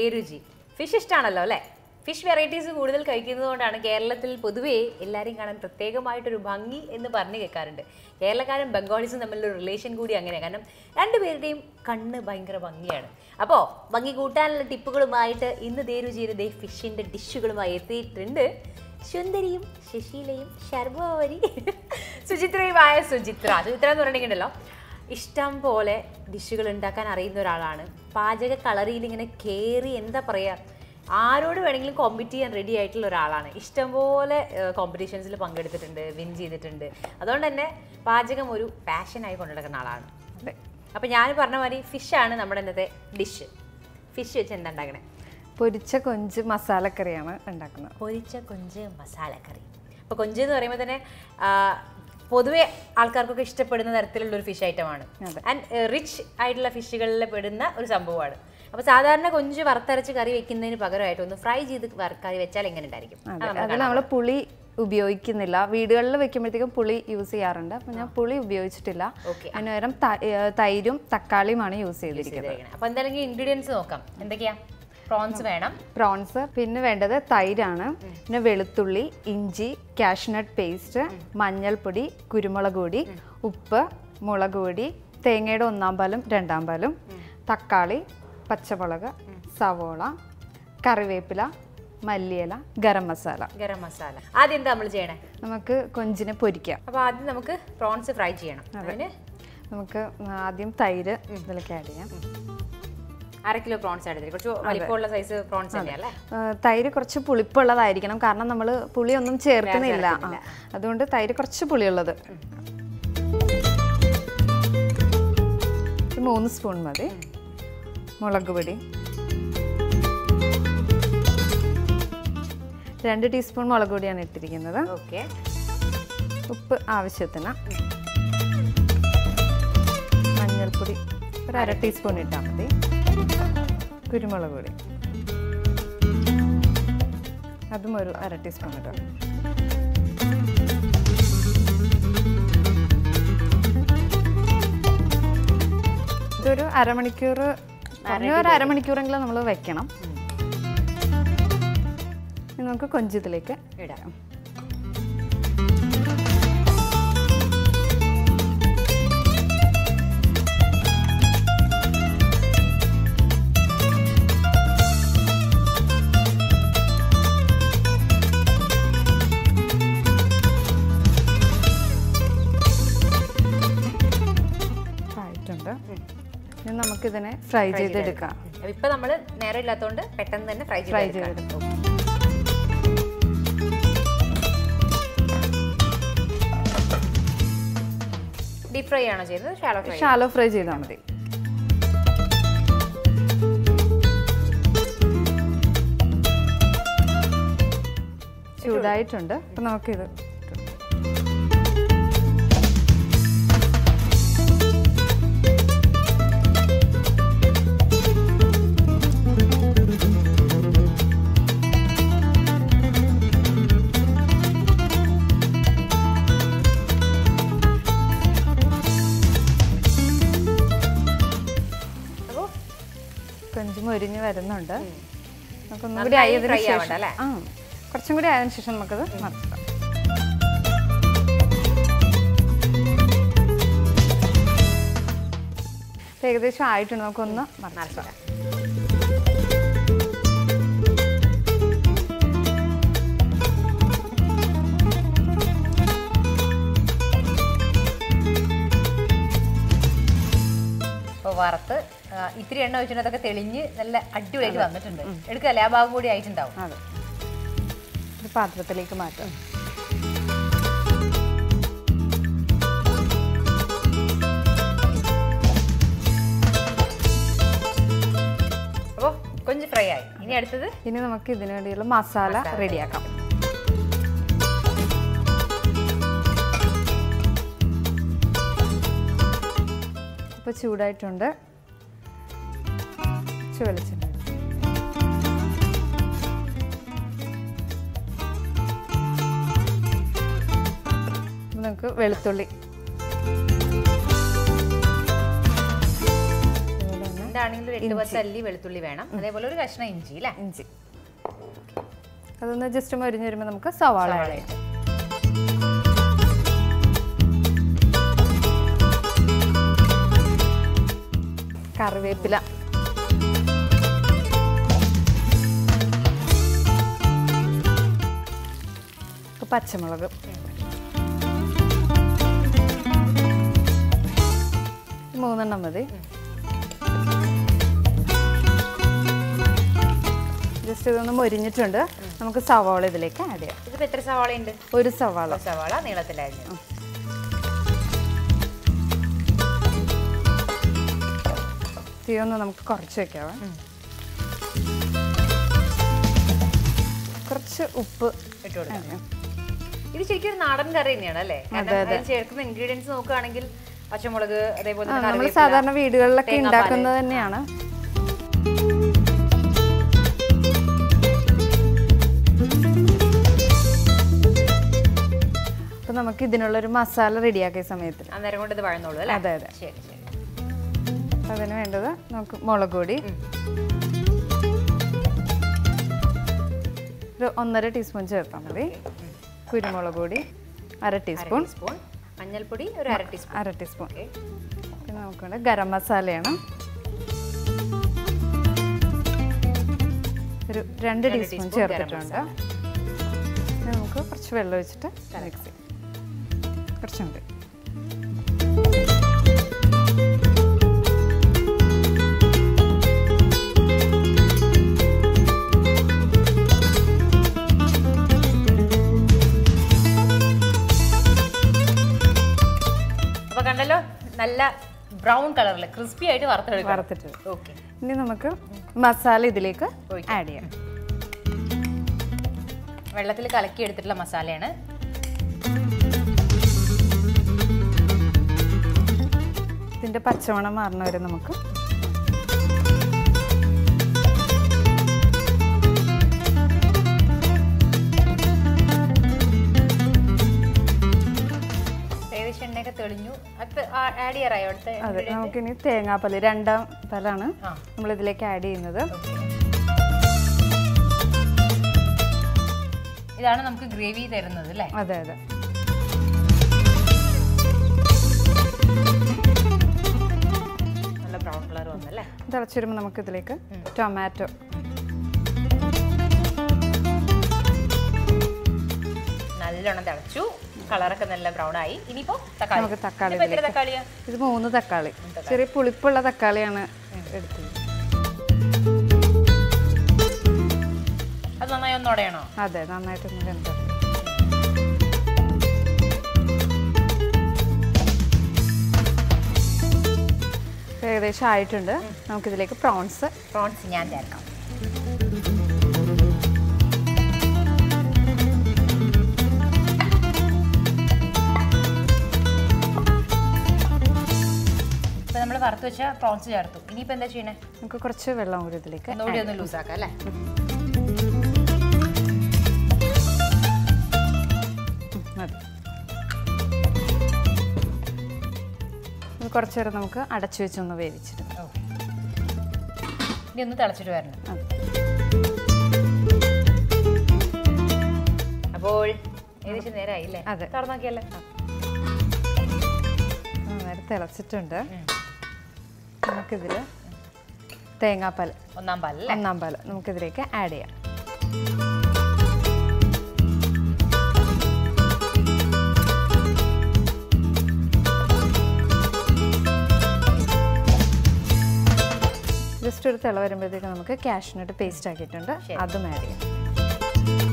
രുചി ഫിഷ് ഇഷ്ടമാണല്ലോ അല്ലേ fish varieties കൂടുതൽ കഴിക്കുന്നതുകൊണ്ടാണ് കേരളത്തിൽ പൊതുവേ എല്ലാവരെയും കാണാൻ പ്രത്യേകമായിട്ടൊരു ഭംഗി എന്ന് പറഞ്ഞു കേൾക്കാറുണ്ട് കേരളക്കാരും ബംഗാളീസും തമ്മിലുള്ള റിലേഷൻ കൂടി അങ്ങനെയാണ് കാരണം രണ്ടുപേരുടെയും കണ്ണ് ഭയങ്കര ഭംഗിയാണ് അപ്പോൾ ഭംഗി കൂട്ടാനുള്ള ടിപ്പുകളുമായിട്ട് ഇന്ന് ദേ രുചിയുടെ ദേ ഫിഷിൻ്റെ ഡിഷുകളുമായി എത്തിയിട്ടുണ്ട് സുന്ദരിയും ശശീലയും ശർവരി സുചിത്രയുമായ സുചിത്ര സുചിത്ര എന്ന് പറഞ്ഞിട്ടുണ്ടല്ലോ ഇഷ്ടം പോലെ ഡിഷുകൾ ഉണ്ടാക്കാൻ അറിയുന്ന ഒരാളാണ് പാചക കളറിയിൽ ഇങ്ങനെ കയറി എന്താ പറയുക ആരോട് വേണമെങ്കിലും കോമ്പറ്റ് ചെയ്യാൻ റെഡി ആയിട്ടുള്ള ഒരാളാണ് ഇഷ്ടംപോലെ കോമ്പറ്റീഷൻസിൽ പങ്കെടുത്തിട്ടുണ്ട് വിൻ ചെയ്തിട്ടുണ്ട് അതുകൊണ്ട് തന്നെ പാചകം ഒരു പാഷനായി കൊണ്ടു നടക്കുന്ന ആളാണ് അപ്പം ഞാൻ പറഞ്ഞ മാതിരി ഫിഷാണ് നമ്മുടെ ഇന്നത്തെ ഡിഷ് ഫിഷ് വെച്ച് എന്താ ഉണ്ടാക്കണേ പൊരിച്ച കൊഞ്ച് മസാലക്കറിയാണ് ഉണ്ടാക്കുന്നത് പൊരിച്ച കൊഞ്ച് മസാലക്കറി അപ്പോൾ കൊഞ്ച് എന്ന് പറയുമ്പോൾ തന്നെ ആ, പൊതുവെ ആൾക്കാർക്കൊക്കെ ഇഷ്ടപ്പെടുന്ന തരത്തിലുള്ള ഒരു ഫിഷ് ഐറ്റമാണ് ആൻഡ് റിച്ച് ആയിട്ടുള്ള ഫിഷുകളിൽ പെടുന്ന ഒരു സംഭവമാണ് അപ്പോൾ സാധാരണ കൊഞ്ച് വറുത്തരച്ച് കറി വെക്കുന്നതിന് പകരമായിട്ട് ഒന്ന് ഫ്രൈ ചെയ്ത് വറ- കറി വെച്ചാൽ എങ്ങനെ ഉണ്ടായിരിക്കും അതെ അതിൽ നമ്മൾ പുളി ഉപയോഗിക്കുന്നില്ല വീടുകളിൽ വെക്കുമ്പോഴത്തേക്കും പുളി യൂസ് ചെയ്യാറുണ്ട് അപ്പം ഞാൻ പുളി ഉപയോഗിച്ചിട്ടില്ല Okay. അതിന് പകരം ത- ഏർ തൈരും തക്കാളിയുമാണ് യൂസ് ചെയ്തിരിക്കുന്നത് അപ്പോൾ എന്തായാലും ഇൻഗ്രീഡിയൻസ് നോക്കാം എന്തൊക്കെയാ പ്രോൺസ് വേണം പ്രോൺസ് പിന്നെ വേണ്ടത് തൈരാണ് പിന്നെ വെളുത്തുള്ളി ഇഞ്ചി കാഷ്നട്ട് പേസ്റ്റ് മഞ്ഞൾപ്പൊടി കുരുമുളക് പൊടി ഉപ്പ് മുളക് പൊടി തേങ്ങയുടെ ഒന്നാം പാലും രണ്ടാം പാലും തക്കാളി പച്ചമുളക് സവോള കറിവേപ്പില മല്ലിയില ഗരം മസാല ഗരം മസാല ആദ്യം എന്താ നമ്മൾ ചെയ്യണേ നമുക്ക് കൊഞ്ചിനെ പൊരിക്കാം അപ്പോൾ ആദ്യം നമുക്ക് പ്രോൺസ് ഫ്രൈ ചെയ്യണം അതിന് നമുക്ക് ആദ്യം തൈര് ഇതിലേക്ക് ആഡ് ചെയ്യാം അര കിലോ പ്രോൺസ് ആഡ് ചെയ്തിട്ട് കുറച്ച് വലിപ്പമുള്ള സൈസ് പ്രോൺസ് തന്നെയല്ലേ ആ, തൈര് കുറച്ച് പുളിപ്പുള്ളതായിരിക്കണം കാരണം നമ്മൾ പുളിയൊന്നും ചേർക്കുന്നില്ല ആ, അതുകൊണ്ട് തൈര് കുറച്ച് പുളിയുള്ളത് ഒരു മൂന്ന് സ്പൂൺ മതി മുളക് പൊടി രണ്ട് ടീസ്പൂൺ മുളക് പൊടിയാണ് ഇട്ടിരിക്കുന്നത് ഓക്കെ ഉപ്പ് ആവശ്യത്തിന് മഞ്ഞൾപ്പൊടി ഒരു അര ടീസ്പൂൺ ഇട്ടാൽ മതി കുരുമുളക് പൊടി അതും ഒരു അര ടീസ്പൂൺ ഇടാം ഇതൊരു അരമണിക്കൂർ കുറഞ്ഞ ഒരു അരമണിക്കൂറെങ്കിലും നമ്മൾ വെക്കണം ഇനി നമുക്ക് കൊഞ്ചിതിലേക്ക് ഇടാം ആയിട്ടുണ്ട് ഇനി നമുക്കിതിനെ ഫ്രൈ ചെയ്തെടുക്കാം അപ്പൊ ഇപ്പൊ നമ്മൾ നേരം ഇല്ലാത്തതുകൊണ്ട് പെട്ടെന്ന് തന്നെ ഫ്രൈ ഫ്രൈ ചെയ്ത് ചെയ്തെടുക്കും ഡീപ് ഫ്രൈ ആണോ ചെയ്തത് ഷാലോ ഫ്രൈ ഷാലോ ഫ്രൈ ചെയ്താൽ മതി ചൂടായിട്ടുണ്ട് അപ്പം നമുക്കിത് അപ്പോൾ കൊഞ്ച് മൊരിഞ്ഞ് വരുന്നുണ്ട് നമുക്കൊന്നും കൂടി നന്നായി ആയതിനു fry ശേഷം ആവണ്ട അല്ലേ? ആ കുറച്ചും കൂടി ആയതിനു ശേഷം നമുക്കത് മറക്കാം ഏകദേശം ആയിട്ടുണ്ട് നമുക്കൊന്ന് മറക്കാം അപ്പോൾ വറുത്ത് ആ, ഇത്തിരി എണ്ണ ഒഴിച്ചിട്ട് അതൊക്കെ തെളിഞ്ഞ് നല്ല അടിപൊളിയായിട്ട് വന്നിട്ടുണ്ട് എടുക്കല്ലേ ആ ഭാഗം കൂടി ആയിട്ടുണ്ടാവും അതെ ഒരു പാത്രത്തിലേക്ക് മാറ്റാം അപ്പോൾ കൊഞ്ച് ഫ്രൈ ആയി ഇനി അടുത്തത് ഇനി നമുക്ക് ഇതിനു വേണ്ടിയുള്ള മസാല റെഡിയാക്കാം ഇപ്പോൾ ചൂടായിട്ടുണ്ട് വെളിച്ചെണ്ണ ഇനി നമുക്ക് വെളുത്തുള്ളി അതുപോലെ തന്നെ എന്താ ആണെങ്കിൽ ഒരു എട്ട് പത്ത് അല്ലി വെളുത്തുള്ളി വേണം അതേപോലെ ഒരു കഷ്ണം ഇഞ്ചി അല്ലേ ഇഞ്ചി അതൊന്ന് ജസ്റ്റ് മൊരിഞ്ഞ് വരുമ്പോൾ നമുക്ക് സവാള ആഡ് സവാള ചെയ്യാം കറിവേപ്പില ഇപ്പൊ പച്ചമുളക് മൂന്നെണ്ണം മതി ജസ്റ്റ് ഇതൊന്ന് മൊരിഞ്ഞിട്ടുണ്ട് നമുക്ക് സവാള ഇതിലേക്ക് ആഡ് ചെയ്യാം ഇതിപ്പോ എത്ര സവാള ഉണ്ട് ഒരു സവാള സവാള നീളത്തിലായിരുന്നു തീ ഒന്ന് നമുക്ക് കുറച്ച് വെക്കാവേ കുറച്ച് ഉപ്പ് ഇട്ട് കൊടുക്കാം ആഡ് ചെയ്യാം. ഇത് ശരിക്കും ഒരു നാടൻ കറി തന്നെയാണ് അല്ലേ കാരണം അതിൽ ചേർക്കുന്ന ഇൻഗ്രീഡിയൻസ് നോക്കുകയാണെങ്കിൽ പച്ചമുളക് അതേപോലെ ആ, തന്നെ നമ്മൾ കറിവേപ്പില, സാധാരണ വീടുകളിലൊക്കെ തേങ്ങാപ്പാല്. ഉണ്ടാക്കുന്നത് തന്നെയാണ് അപ്പൊ നമുക്ക് ഇതിനുള്ളൊരു മസാല റെഡിയാക്കിയ സമയത്ത് അന്നേരം കൊണ്ട് ഇത് വഴന്നോളൂ അല്ലേ അതെ അതെ ശരി ശരി അതിന് വേണ്ടത് നമുക്ക് മുളക് പൊടി ഒരു ഒന്നര ടീസ്പൂൺ ചേർത്താൽ മതി കുരുമുളക് പൊടി അര ടീസ്പൂൺ ടീസ്പൂൺ മഞ്ഞൾപ്പൊടി ഒരു അര ടീസ്പൂൺ അര ടീസ്പൂൺ ഓക്കെ പിന്നെ നമുക്ക് വേണ്ട ഗരം മസാലയാണ് ഒരു രണ്ട് ടീസ്പൂൺ ടീസ്പൂൺ ഗരം ചേർത്തിട്ടുണ്ട് ഇനി നമുക്ക് കുറച്ച് വെള്ളം ഒഴിച്ചിട്ട് മിക്സ് ചെയ്യാം കുറച്ചും കൂടി അപ്പൊ കണ്ടല്ലോ നല്ല ബ്രൗൺ കളറിൽ ക്രിസ്പി ആയിട്ട് വറുത്തെടുക്കാം വറുത്തിട്ട് ഓക്കെ ഇനി നമുക്ക് മസാല ഇതിലേക്ക് ഒഴിക്കാം. ആഡ് ചെയ്യാം വെള്ളത്തിൽ കലക്കി എടുത്തിട്ടുള്ള മസാലയാണ് ഇതിന്റെ പച്ചമണം മാറുന്ന വരെ നമുക്ക് ഏകദേശം എണ്ണയൊക്കെ തെളിഞ്ഞു അപ്പൊ ആഡ് ചെയ്യാറായോ അടുത്ത അതെ നമുക്കിനി തേങ്ങാപ്പാല് രണ്ടാം പാലാണ് ആ. നമ്മൾ ഇതിലേക്ക് ആഡ് ചെയ്യുന്നത് Okay. ഇതാണ് നമുക്ക് ഗ്രേവി തരുന്നത് അല്ലേ അതെ അതെ നല്ല ബ്രൗൺ കളർ വന്നല്ലേ തിളച്ച് വരുമ്പോൾ നമുക്ക് ഇതിലേക്ക് ടൊമാറ്റോ നല്ലോണം തിളച്ചു കളറൊക്കെ നല്ല ബ്രൗൺ ആയി ഇനിയിപ്പോ തക്കാളി നമുക്ക് തക്കാളി ഇതിപ്പോ എത്ര ഇതിലേക്ക്. തക്കാളിയാ ഇത് മൂന്ന് തക്കാളി ചെറിയ പുളിപ്പുള്ള തക്കാളിയാണ് എടുത്തത് അത് നന്നായി ഒന്ന് ഉടയണോ അതെ നന്നായിട്ടൊന്ന് വെന്തത് ഏകദേശം ആയിട്ടുണ്ട് നമുക്കിതിലേക്ക് പ്രോൺസ് പ്രോൺസ് ഞാൻ ചേർക്കാം ഇപ്പൊ നമ്മൾ വറുത്ത് വെച്ച പ്രോൺസ് ചേർത്തു ഇനിയിപ്പോ എന്താ ചെയ്യണേ നമുക്ക് കുറച്ച് വെള്ളം കൂടി ഇതിലേക്ക് ഒന്നുകൂടി ഒന്ന് ലൂസാക്കാം അല്ലേ മതി ഇത് കുറച്ച് നേരം നമുക്ക് അടച്ചു വെച്ചൊന്ന് വേവിച്ചിട്ട് ഓക്കെ ഇനി ഒന്ന് തിളച്ചിട്ട് വരണം അതെ അപ്പോൾ ഏകദേശം നേരമായില്ലേ അതെ. തുറന്നു നോക്കിയല്ലേ നന്നായിട്ട് തിളച്ചിട്ടുണ്ട് നമുക്കിതിൽ തേങ്ങാപ്പാൽ ഒന്നാം പാലല്ലേ ഒന്നാം പാൽ നമുക്കിതിലേക്ക് ആഡ് ചെയ്യാം ജസ്റ്റ് ഒരു തിള വരുമ്പോഴത്തേക്ക് നമുക്ക് കാഷ്നട്ട് പേസ്റ്റ് ആക്കിയിട്ടുണ്ട് ശരി. അതും ആഡ് ചെയ്യാം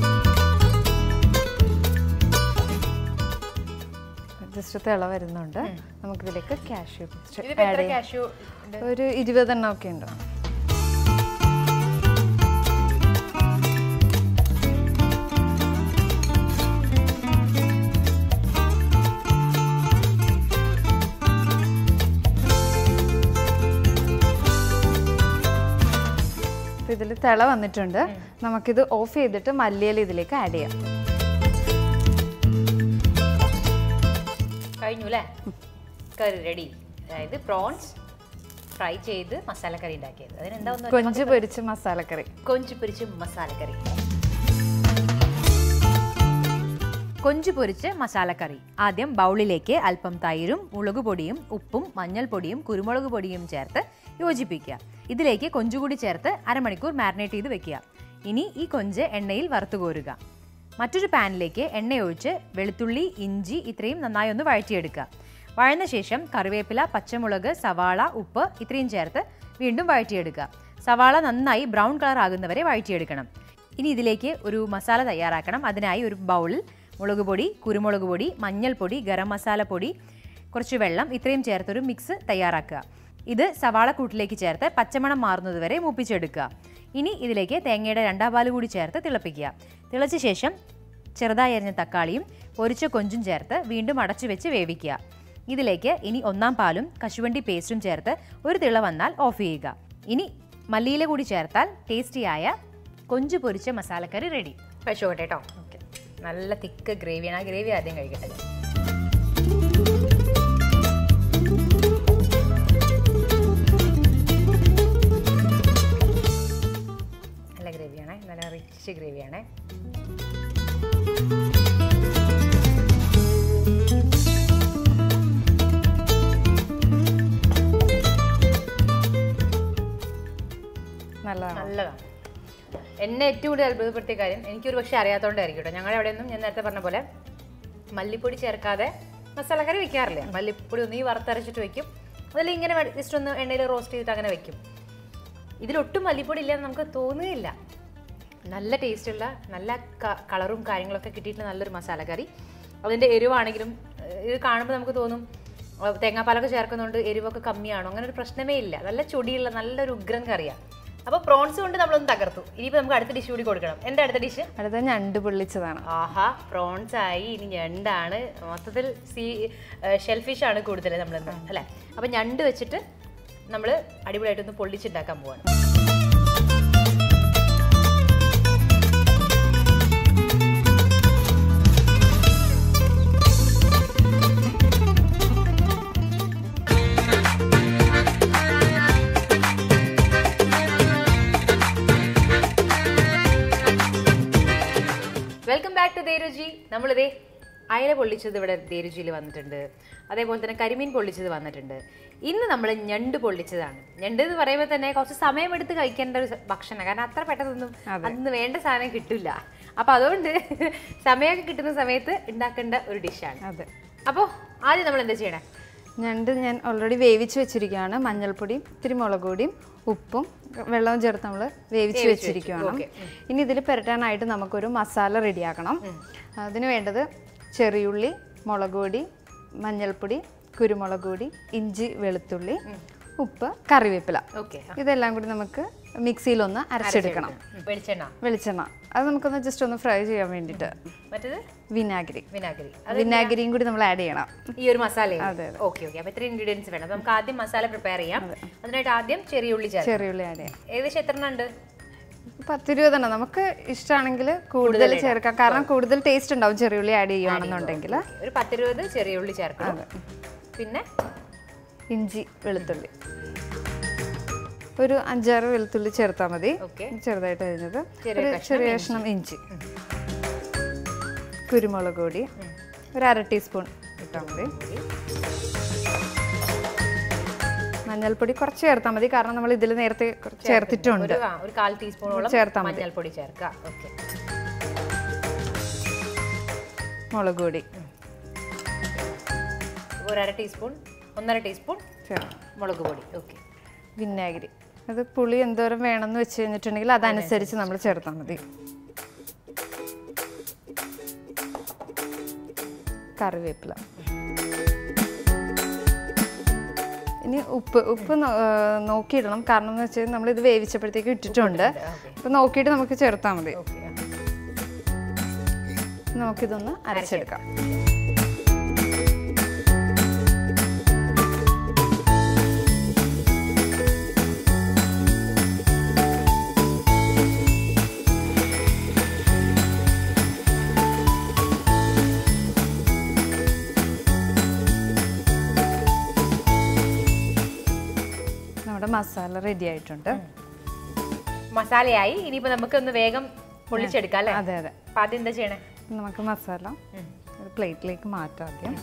ജസ്റ്റ് തിള വരുന്നുണ്ട് നമുക്കിതിലേക്ക് കാഷ്യൂ പേസ്റ്റ് ഇതിപ്പോ ആഡ് എത്ര ചെയ്യാം കാഷ്യൂ ഉണ്ട് ഒരു ഇരുപതെണ്ണം ഒക്കെ ഉണ്ട് ഇതിൽ തിള വന്നിട്ടുണ്ട് നമുക്കിത് ഓഫ് ചെയ്തിട്ട് മല്ലിയില ഇതിലേക്ക് ആഡ് ചെയ്യാം കഴിഞ്ഞു അല്ലേ കറി റെഡി അതായത് പ്രോൺസ് ഫ്രൈ ചെയ്ത് മസാലക്കറി ഉണ്ടാക്കിയത് അതിനെന്താ ഒന്ന് കൊഞ്ച് പൊരിച്ച മസാലക്കറി കൊഞ്ച് പൊരിച്ച് മസാലക്കറി കൊഞ്ച് പൊരിച്ച് മസാലക്കറി ആദ്യം ബൗളിലേക്ക് അല്പം തൈരും മുളക് പൊടിയും ഉപ്പും മഞ്ഞൾപ്പൊടിയും കുരുമുളക് പൊടിയും ചേർത്ത് യോജിപ്പിക്കുക ഇതിലേക്ക് കൊഞ്ച് കൂടി ചേർത്ത് അരമണിക്കൂർ മാരിനേറ്റ് ചെയ്ത് വെക്കുക ഇനി ഈ കൊഞ്ച് എണ്ണയിൽ വറുത്തു കോരുക മറ്റൊരു പാനിലേക്ക് എണ്ണ ഒഴിച്ച് വെളുത്തുള്ളി ഇഞ്ചി ഇത്രയും നന്നായി ഒന്ന് വഴറ്റിയെടുക്കുക വഴന്ന ശേഷം കറിവേപ്പില പച്ചമുളക് സവാള ഉപ്പ് ഇത്രയും ചേർത്ത് വീണ്ടും വഴറ്റിയെടുക്കുക സവാള നന്നായി ബ്രൗൺ കളർ ആകുന്നവരെ വഴറ്റിയെടുക്കണം ഇനി ഇതിലേക്ക് ഒരു മസാല തയ്യാറാക്കണം അതിനായി ഒരു ബൗളിൽ മുളക് പൊടി കുരുമുളക് പൊടി മഞ്ഞൾപ്പൊടി ഗരം മസാല പൊടി കുറച്ച് വെള്ളം ഇത്രയും ചേർത്തൊരു മിക്സ് തയ്യാറാക്കുക ഇത് സവാള കൂട്ടിലേക്ക് ചേർത്ത് പച്ചമണം മാറുന്നതുവരെ മൂപ്പിച്ചെടുക്കുക ഇനി ഇതിലേക്ക് തേങ്ങയുടെ രണ്ടാം പാല് കൂടി ചേർത്ത് തിളപ്പിക്കുക തിളച്ച ശേഷം ചെറുതായി അരിഞ്ഞ തക്കാളിയും പൊരിച്ച കൊഞ്ചും ചേർത്ത് വീണ്ടും അടച്ചു വെച്ച് വേവിക്കുക ഇതിലേക്ക് ഇനി ഒന്നാം പാലും കശുവണ്ടി പേസ്റ്റും ചേർത്ത് ഒരു തിള വന്നാൽ ഓഫ് ചെയ്യുക ഇനി മല്ലിയില കൂടി ചേർത്താൽ ടേസ്റ്റിയായ കൊഞ്ച് പൊരിച്ച മസാലക്കറി റെഡി കഴിച്ചോട്ടെ കേട്ടോ ഓക്കെ നല്ല തിക്ക് ഗ്രേവിയാണ് ആ ഗ്രേവി ആദ്യം കഴിക്കട്ടെ ഞാൻ. നല്ല ഗ്രേവിയാണേ നല്ല റിച്ച് ഗ്രേവിയാണേ നല്ലതാണ് നല്ലതാണ് എന്നെ ഏറ്റവും കൂടുതൽ അത്ഭുതപ്പെടുത്തിയ കാര്യം എനിക്കൊരു പക്ഷേ അറിയാത്തതുകൊണ്ടായിരിക്കും കേട്ടോ ഞങ്ങളുടെ അവിടെയൊന്നും ഞാൻ നേരത്തെ പറഞ്ഞ പോലെ മല്ലിപ്പൊടി ചേർക്കാതെ മസാലക്കറി വെക്കാറില്ല മല്ലിപ്പൊടി ഒന്ന് ഈ വറുത്തരച്ചിട്ട് വെക്കും അതിൽ ഇങ്ങനെ ജസ്റ്റ് ഒന്ന് എണ്ണയിൽ റോസ്റ്റ് ചെയ്തിട്ട് അങ്ങനെ വെക്കും ഇതിലൊട്ടും മല്ലിപ്പൊടി ഇല്ലെന്ന് നമുക്ക് തോന്നുകയില്ല നല്ല ടേസ്റ്റുള്ള നല്ല ക- കളറും കാര്യങ്ങളൊക്കെ കിട്ടിയിട്ടുള്ള നല്ലൊരു മസാലക്കറി അതിൻ്റെ എരിവാണെങ്കിലും ഏഹ്, ഇത് കാണുമ്പോൾ നമുക്ക് തോന്നും ഏഹ്, തേങ്ങാപ്പാലൊക്കെ ചേർക്കുന്നതുകൊണ്ട് എരിവൊക്കെ കമ്മിയാണോ അങ്ങനെ ഒരു പ്രശ്നമേ ഇല്ല നല്ല ചൊടിയുള്ള നല്ലൊരു ഉഗ്രൻ കറിയാണ് അപ്പോൾ പ്രോൺസ് കൊണ്ട് നമ്മളൊന്ന് തകർത്തു ഇനിയിപ്പോൾ നമുക്ക് അടുത്ത ഡിഷ് കൂടി കൊടുക്കണം എന്താ അടുത്ത ഡിഷ് അടുത്ത ഞണ്ട് പൊള്ളിച്ചതാണ് ആഹാ പ്രോൺസ് ആയി ഇനി ഞണ്ടാണ് മൊത്തത്തിൽ സീ ഷെൽഫിഷ് ആണ് കൂടുതൽ നമ്മൾ അല്ലേ അപ്പം ഞണ്ട് വെച്ചിട്ട് നമ്മൾ അടിപൊളിയായിട്ടൊന്ന് പൊള്ളിച്ചുണ്ടാക്കാൻ പോവാണ് വെൽക്കം ബാക്ക് ടു ദേരുചി നമ്മളിതേ അയല പൊള്ളിച്ചത് ഇവിടെ ദേരുചിയിൽ വന്നിട്ടുണ്ട് അതേപോലെ തന്നെ കരിമീൻ പൊള്ളിച്ചത് വന്നിട്ടുണ്ട് ഇന്ന് നമ്മൾ ഞണ്ട് പൊള്ളിച്ചതാണ് ഞണ്ട് എന്ന് പറയുമ്പോൾ തന്നെ കുറച്ച് സമയമെടുത്ത് കഴിക്കേണ്ട ഒരു ഭക്ഷണം കാരണം അത്ര പെട്ടെന്നൊന്നും അന്ന് വേണ്ട സാധനം കിട്ടില്ല അപ്പോൾ അതുകൊണ്ട് സമയമൊക്കെ കിട്ടുന്ന സമയത്ത് ഉണ്ടാക്കേണ്ട ഒരു ഡിഷാണ് അതെ അപ്പോൾ ആദ്യം നമ്മൾ എന്താ ചെയ്യണേ ഞണ്ട് ഞാൻ ഓൾറെഡി വേവിച്ച് വെച്ചിരിക്കുകയാണ് മഞ്ഞൾപ്പൊടിയും ഇത്തിരി മുളക് പൊടിയും ഉപ്പും വെള്ളവും ചേർത്ത് നമ്മൾ വേവിച്ച് വെച്ചിരിക്കുകയാണ് ഓക്കേ. ഇനി ഇതിൽ പുരട്ടാനായിട്ട് നമുക്കൊരു മസാല റെഡിയാക്കണം അതിന് വേണ്ടത് ചെറിയുള്ളി മുളക് പൊടി മഞ്ഞൾപ്പൊടി കുരുമുളക് പൊടി ഇഞ്ചി വെളുത്തുള്ളി ഉപ്പ് കറിവേപ്പില ഓക്കെ ഇതെല്ലാം കൂടി നമുക്ക് മിക്സിയിലൊന്ന് അരച്ചെടുക്കണം വെളിച്ചെണ്ണ വെളിച്ചെണ്ണ അത് നമുക്കൊന്ന് ജസ്റ്റ് ഒന്ന് ഫ്രൈ ചെയ്യാൻ വേണ്ടിയിട്ട് മറ്റേത് വിനാഗിരി വിനാഗിരി വിനാഗിരിയും കൂടി നമ്മൾ ആഡ് ചെയ്യണം ഈ ഒരു മസാല അതെ, ഓക്കെ ഓക്കെ അപ്പൊ ഇത്ര ഇൻഗ്രീഡിയൻസ് വേണം അപ്പൊ നമുക്ക് ആദ്യം മസാല പ്രിപ്പയർ ചെയ്യാം അതിനായിട്ട് ആദ്യം ചെറിയ ഉള്ളി ചേർക്കാം ചെറിയുള്ളി ആഡ് ചെയ്യാം ഏകദേശം എത്ര എണ്ണം ഉണ്ട് പത്തിരുപതെണ്ണം നമുക്ക് ഇഷ്ടമാണെങ്കിൽ കൂടുതൽ ചേർക്കാം കാരണം കൂടുതൽ ടേസ്റ്റ് ഉണ്ടാവും ചെറിയുള്ളി ആഡ് ചെയ്യുകയാണെന്നുണ്ടെങ്കിൽ ഒരു പത്തിരുപത് ചെറിയ ഉള്ളി ചേർക്കണം പിന്നെ ഇഞ്ചി വെളുത്തുള്ളി ഒരു അഞ്ചാറ് വെളുത്തുള്ളി ചേർത്താൽ മതി ഓക്കെ ചെറുതായിട്ട് അരിഞ്ഞത് ചെറിയ ഒരു ചെറിയ കഷ്ണം ഇഞ്ചി കുരുമുളക് പൊടി ഒരു അര ടീസ്പൂൺ ഇട്ടാൽ മതി മഞ്ഞൾപ്പൊടി കുറച്ച് ചേർത്താൽ മതി കാരണം നമ്മൾ ഇതിൽ നേരത്തെ കുറച്ച് ചേർത്തിട്ടുണ്ട് ഒരു ആ, ഒരു കാൽ ടീസ്പൂണോളം ചേർത്താൽ മതി. മഞ്ഞൾപ്പൊടി ചേർക്കാം ഓക്കെ മുളക് പൊടി ഒരു അര ടീസ്പൂൺ ഒന്നര ടീസ്പൂൺ ചേർക്കാം മുളക് പൊടി ഓക്കെ വിനാഗിരി അത് പുളി എന്തോരം വേണമെന്ന് വെച്ച് കഴിഞ്ഞിട്ടുണ്ടെങ്കിൽ അതനുസരിച്ച് നമ്മൾ ചേർത്താൽ മതി കറിവേപ്പില ഇനി ഉപ്പ് ഉപ്പ് നോ- ആ, നോക്കിയിടണം കാരണം എന്ന് വെച്ചാൽ നമ്മൾ ഇത് വേവിച്ചപ്പോഴത്തേക്ക് ഇട്ടിട്ടുണ്ട് അപ്പൊ നോക്കിയിട്ട് നമുക്ക് ചേർത്താൽ മതി ഓക്കെ നമുക്കിതൊന്ന് അരച്ചെടുക്കാം നമ്മുടെ മസാല റെഡി ആയിട്ടുണ്ട് മസാലയായി ഇനിയിപ്പോ നമുക്ക് ഒന്ന് വേഗം പൊള്ളിച്ചെടുക്കാം അല്ലേ അതെ അതെ അപ്പൊ ആദ്യം എന്താ ചെയ്യണേ നമുക്ക് മസാല ഒരു പ്ലേറ്റിലേക്ക് മാറ്റാം ആദ്യം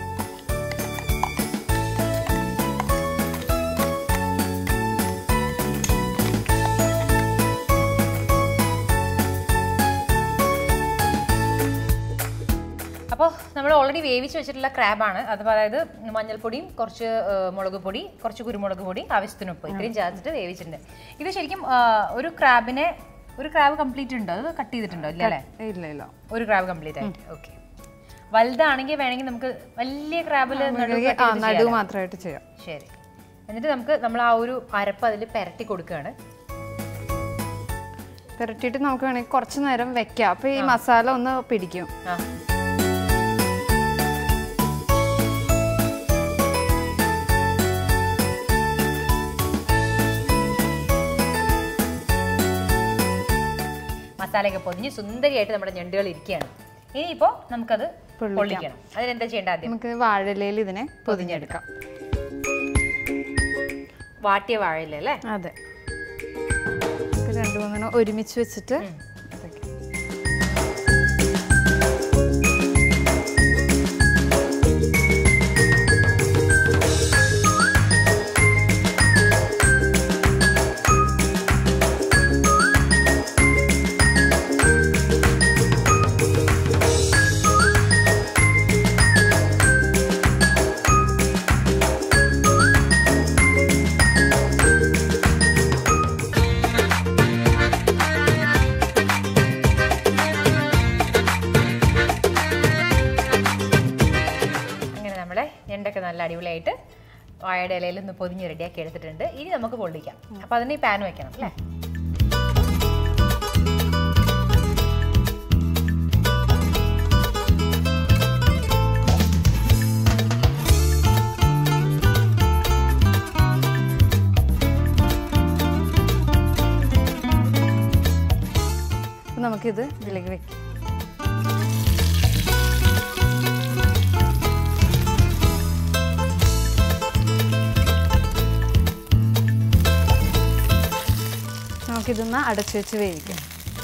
അപ്പോൾ നമ്മൾ ഓൾറെഡി വേവിച്ച് വെച്ചിട്ടുള്ള ക്രാബാണ് അത് അതായത് മഞ്ഞൾപ്പൊടിയും കുറച്ച് ആ, മുളക് പൊടി കുറച്ച് കുരുമുളക് പൊടി ആവശ്യത്തിന് ഉപ്പ് ഇത്രയും ചേർത്തിട്ട് വേവിച്ചിട്ടുണ്ട് ഇത് ശരിക്കും ആ, ഒരു ക്രാബിനെ ഒരു ക്രാബ് കംപ്ലീറ്റ് ഉണ്ടോ അത് കട്ട് ചെയ്തിട്ടുണ്ടോ ഇല്ല അല്ലേ ഇല്ല ഇല്ല ഒരു ക്രാബ് കംപ്ലീറ്റ് ആയിട്ട് ഓക്കെ വലുതാണെങ്കിൽ വേണമെങ്കിൽ നമുക്ക് വലിയ ക്രാബിൽ ആ നടുവ് മാത്രമായിട്ട് ചെയ്യാം ശരി എന്നിട്ട് നമുക്ക് നമ്മൾ ആ ഒരു അരപ്പ് അതിൽ പെരട്ടി കൊടുക്കുകയാണ് പുരട്ടിയിട്ട് നമുക്ക് വേണമെങ്കിൽ കുറച്ച് നേരം വെക്കാം അപ്പോൾ ഈ മസാല ഒന്ന് പിടിക്കും ആ മസാലയൊക്കെ പൊതിഞ്ഞ് സുന്ദരിയായിട്ട് നമ്മുടെ ഞണ്ടുകൾ ഇരിക്കുകയാണ് ഇനിയിപ്പോ നമുക്കത് പൊള്ളിക്കണം അതിനെന്താ ചെയ്യേണ്ട ആദ്യം നമുക്ക് വാഴയിലയിൽ ഇതിനെ പൊതിഞ്ഞെടുക്കാം വാട്ടിയ വാഴയില അല്ലേ അതെ നമുക്ക് രണ്ട് മൂന്നെണ്ണം ഒരുമിച്ച് വെച്ചിട്ട് ഇതൊക്കെ. അങ്ങനെ നമ്മളെ ഞണ്ടൊക്കെ നല്ല അടിപൊളിയായിട്ട് വാഴയുടെ ഇലയിൽ ഒന്ന് പൊതിഞ്ഞ് റെഡിയാക്കി എടുത്തിട്ടുണ്ട് ഇനി നമുക്ക് പൊള്ളിക്കാം അപ്പൊ അതിന് ഈ പാൻ വെക്കണം അല്ലേ അപ്പൊ നമുക്കിത് ഇതിലേക്ക് വെക്കാം നമുക്കിതൊന്ന് അടച്ചു വെച്ച് വേവിക്കാം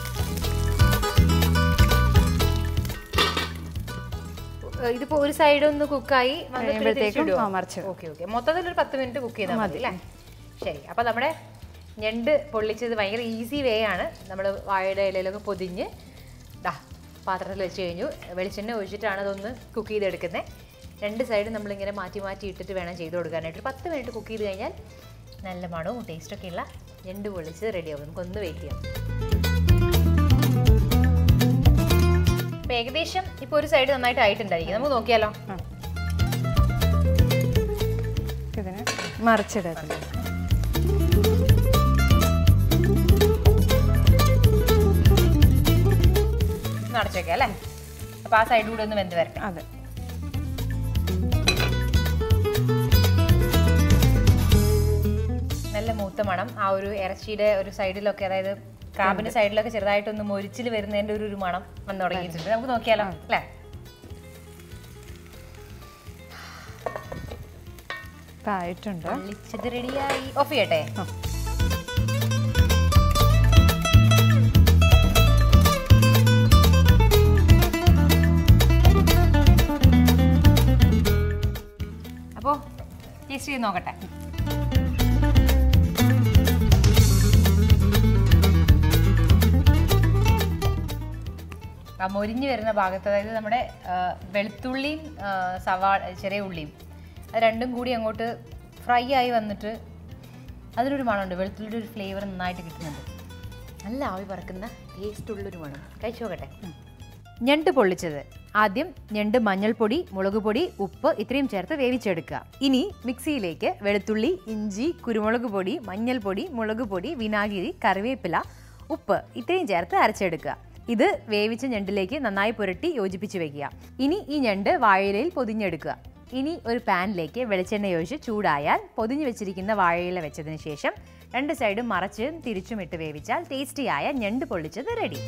ഏഹ് ഇതിപ്പോ ഒരു സൈഡ് ഒന്ന് കുക്കായി കഴിയുമ്പോഴത്തേക്കും ആ, മറിച്ചിടും. ഓക്കെ ഓക്കെ മൊത്തത്തിൽ ഒരു പത്ത് മിനിറ്റ് കുക്ക് ചെയ്താൽ മതി അല്ലേ ശരി അപ്പൊ നമ്മുടെ ഞണ്ട് പൊള്ളിച്ചത് ഭയങ്കര ഈസി വേ ആണ് നമ്മൾ വാഴയുടെ ഇലയിലൊക്കെ പൊതിഞ്ഞ് ദാ പാത്രത്തിൽ വെച്ച് കഴിഞ്ഞു വെളിച്ചെണ്ണ ഒഴിച്ചിട്ടാണ് അതൊന്ന് കുക്ക് ചെയ്തെടുക്കുന്നത് രണ്ട് സൈഡ് നമ്മളിങ്ങനെ മാറ്റി മാറ്റി ഇട്ടിട്ട് വേണം ചെയ്ത് കൊടുക്കാനായിട്ട് ഒരു പത്ത് മിനിറ്റ് കുക്ക് ചെയ്ത് കഴിഞ്ഞാൽ നല്ല മണവും ടേസ്റ്റൊക്കെ ഉള്ള ഞണ്ട് പൊള്ളിച്ചത് റെഡിയാവും നമുക്കൊന്ന് വെയിറ്റ് ചെയ്യാം അപ്പൊ ഏകദേശം ഇപ്പൊ ഒരു സൈഡ് നന്നായിട്ട് ആയിട്ടുണ്ടായിരിക്കും നമുക്ക് നോക്കിയാലോ ഇതിനെ മറിച്ചിടാം ഒന്ന് അടച്ചേക്കാം അല്ലേ അപ്പൊ ആ സൈഡ് കൂടെ ഒന്ന് വെന്ത് വരട്ടെ അതെ നല്ല മൂത്ത മണം ആ ഒരു ഇറച്ചിയുടെ ഒരു സൈഡിലൊക്കെ അതായത് ക്രാബിന്റെ സൈഡിലൊക്കെ ചെറുതായിട്ടൊന്ന് മൊരിച്ചിൽ വരുന്നതിന്റെ ഒരു ഒരു മണം വന്നു തുടങ്ങിയിട്ടുണ്ട് നമുക്ക് നോക്കിയാലോ അല്ലേ ഇപ്പം ആയിട്ടുണ്ട് പൊള്ളിച്ചത് റെഡിയായി ഓഫ് ചെയ്യട്ടെ ആ. അപ്പോൾ ടേസ്റ്റ് ചെയ്ത് നോക്കട്ടെ ആ മൊരിഞ്ഞ് വരുന്ന ഭാഗത്ത് അതായത് നമ്മുടെ ആ, വെളുത്തുള്ളിയും ആ, സവാള ചെറിയ ഉള്ളിയും അത് രണ്ടും കൂടി അങ്ങോട്ട് ഫ്രൈ ആയി വന്നിട്ട് അതിനൊരു മണമുണ്ട് വെളുത്തുള്ളിയുടെ ഒരു ഫ്ലേവർ നന്നായിട്ട് കിട്ടുന്നുണ്ട് നല്ല ആവി പറക്കുന്ന ടേസ്റ്റ് ഉള്ളൊരു മണം കഴിച്ചു നോക്കട്ടെ ഞണ്ട് പൊള്ളിച്ചത് ആദ്യം ഞണ്ട് മഞ്ഞൾപ്പൊടി മുളക് പൊടി ഉപ്പ് ഇത്രയും ചേർത്ത് വേവിച്ചെടുക്കുക ഇനി മിക്സിയിലേക്ക് വെളുത്തുള്ളി ഇഞ്ചി കുരുമുളക് പൊടി മഞ്ഞൾപ്പൊടി മുളക് പൊടി വിനാഗിരി കറിവേപ്പില ഉപ്പ് ഇത്രയും ചേർത്ത് അരച്ചെടുക്കുക ഇത് വേവിച്ച ഞണ്ടിലേക്ക് നന്നായി പുരട്ടി യോജിപ്പിച്ച് വെക്കുക ഇനി ഈ ഞണ്ട് വാഴയിലയിൽ പൊതിഞ്ഞെടുക്കുക ഇനി ഒരു പാനിലേക്ക് വെളിച്ചെണ്ണ ഒഴിച്ച് ചൂടായാൽ പൊതിഞ്ഞു വെച്ചിരിക്കുന്ന വാഴയില വെച്ചതിന് ശേഷം രണ്ട് സൈഡും മറച്ചും തിരിച്ചും ഇട്ട് വേവിച്ചാൽ ടേസ്റ്റിയായ ഞണ്ട് പൊള്ളിച്ചത് റെഡി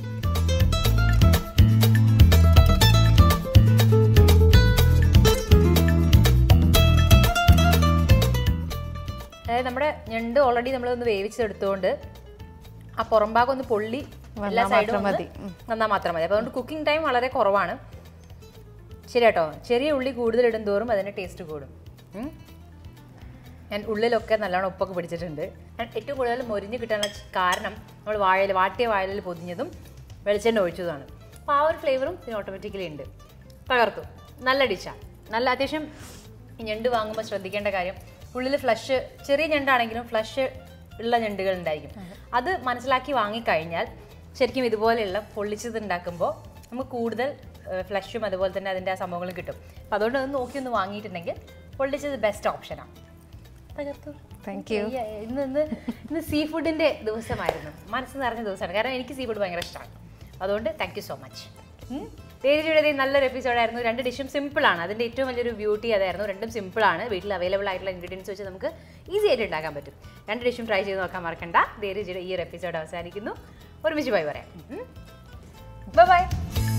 അതായത് നമ്മുടെ ഞണ്ട് ഓൾറെഡി നമ്മളൊന്ന് വേവിച്ചെടുത്തുകൊണ്ട് ആ പുറംഭാഗം ഒന്ന് പൊള്ളി എല്ലാ സൈഡും ഒന്ന് മതി. നന്നാ മാത്രം മതി അപ്പോൾ അതുകൊണ്ട് കുക്കിംഗ് ടൈം വളരെ കുറവാണ് ശരി കേട്ടോ ചെറിയ ഉള്ളി കൂടുതൽ ഇടും തോറും അതിൻ്റെ ടേസ്റ്റ് കൂടും ഉം. ഞാൻ ഉള്ളിലൊക്കെ നല്ലോണം ഉപ്പൊക്കെ പിടിച്ചിട്ടുണ്ട് ഞാൻ ഏറ്റവും കൂടുതൽ മൊരിഞ്ഞ് കിട്ടാനുള്ള കാരണം നമ്മൾ വാഴയിൽ വാട്ടിയ വാഴയിൽ പൊതിഞ്ഞതും വെളിച്ചെണ്ണ ഒഴിച്ചതുമാണ് അപ്പോൾ ആ ഒരു ഫ്ലേവറും ഇതിന് ഓട്ടോമാറ്റിക്കലി ഉണ്ട് തകർത്തു നല്ല ഡിഷാണ് നല്ല അത്യാവശ്യം ഈ ഞണ്ട് വാങ്ങുമ്പോൾ ശ്രദ്ധിക്കേണ്ട കാര്യം ഉള്ളിൽ ഫ്ലഷ് ചെറിയ ഞണ്ടാണെങ്കിലും ഫ്ലഷ് ഉള്ള ഞണ്ടുകൾ ഉണ്ടായിരിക്കും അത് മനസ്സിലാക്കി വാങ്ങിക്കഴിഞ്ഞാൽ ശരിക്കും ഇതുപോലെയുള്ള പൊള്ളിച്ചത് ഉണ്ടാക്കുമ്പോൾ നമുക്ക് കൂടുതൽ ഫ്ലഷും അതുപോലെ തന്നെ അതിൻ്റെ ആ സംഭവങ്ങളും കിട്ടും അപ്പോൾ അതുകൊണ്ട് അത് നോക്കി ഒന്ന് വാങ്ങിയിട്ടുണ്ടെങ്കിൽ പൊള്ളിച്ചത് ബെസ്റ്റ് ഓപ്ഷനാണ് തകർത്തു താങ്ക് യു ഈ, ഇന്ന് ഇന്ന് ഇന്ന് സീ ഫുഡിന്റെ ദിവസമായിരുന്നു മനസ്സ് നിറഞ്ഞ ദിവസമാണ് കാരണം എനിക്ക് സീ ഫുഡ് ഭയങ്കര ഇഷ്ടമാണ് അതുകൊണ്ട് താങ്ക് യു സോ മച്ച് തേരിയുടെ നല്ലൊരു എപ്പിസോഡായിരുന്നു രണ്ട് ഡിഷും സിമ്പിളാണ് അതിൻ്റെ ഏറ്റവും വലിയൊരു ബ്യൂട്ടി അതായിരുന്നു രണ്ടും സിമ്പിളാണ് വീട്ടിൽ അവൈലബിൾ ആയിട്ടുള്ള ഇൻഗ്രീഡിയൻസ് വെച്ച് നമുക്ക് ഈസി ആയിട്ട് ഉണ്ടാക്കാൻ പറ്റും രണ്ട് ഡിഷും ട്രൈ ചെയ്ത് നോക്കാൻ മറക്കണ്ട ദേരിജിയുടെ ഈ ഒരു എപ്പിസോഡ് അവസാനിക്കുന്നു ഒരുമിച്ച് പോയി പറയാം ബൈ ബൈ